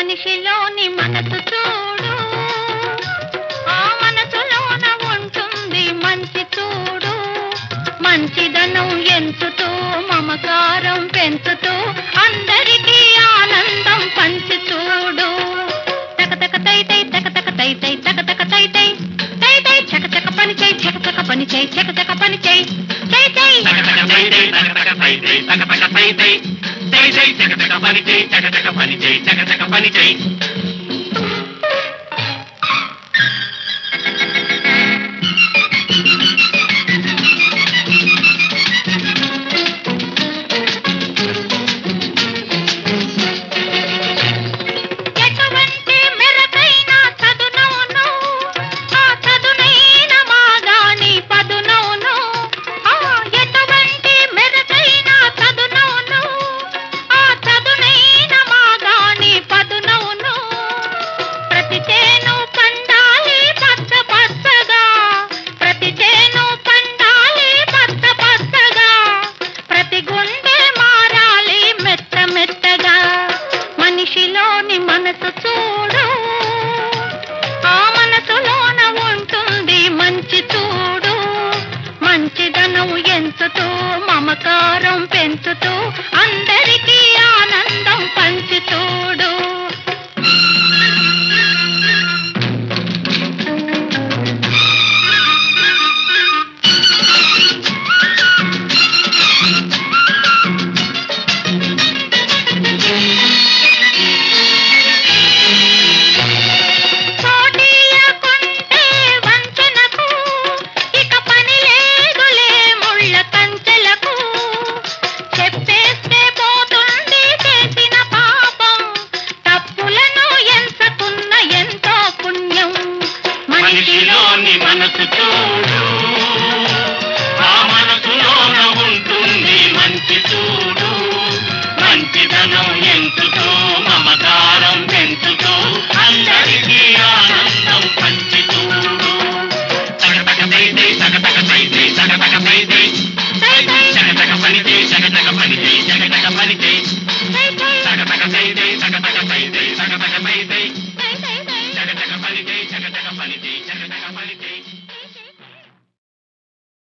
మనిషిలోని మనసు చూడు ఆ మనసులోన ఉంటుంది మంచి చూడు మంచిదనం ఎంచుతూ మమకారం పెంచుతూ అందరికీ ఆనందం పంచి చూడు తక తక తై తై తక తక తై తై తక తక తై తై తై తై చక చక పని చేయి చక చక పని చేయి చక చక పని చేయి చై చై తగతగ తై తై తగతగ తై తై తగతగ తై తై తై తై చకచక పని చేయి చకచక పని చేయి చకచక పని చేయి ఎటువంటి మెరకైన చదునవును ఆ చదునైన మాగాణి పదునవును ఆ ఎటువంటి మెరకైన చదునవును ఆ చదునైన మాగాణి పదునవును ప్రతి చేను పండాలి పచ్చ పచ్చగా ప్రతి చేను పండాలి పచ్చ పచ్చగా ప్రతి గుండె మారాలి మెత్త మెత్తగా మనిషిలోని మనసు చూడు ఆ మనసులోన ఉంటుంది మంచి చూడు మంచిదనం ఎంచుతూ మమకారం పెంచుతూ అందరికీ ఆనందం పంచి చూడు పోటీయకుంటే వంచనకు ఇక పని లేదులే ముళ్ళ కంచెలకు చెప్పేస్తే పోతుంది చేసిన పాపం తప్పులను ఎంచుకున్న ఎంతో పుణ్యం మనిషిలోని మనసు చూడు ఆ మనసులోన ఉంటుంది మంచి చూడు మంచిదనం ఎంచుతూ మమకారం పెంచుతూ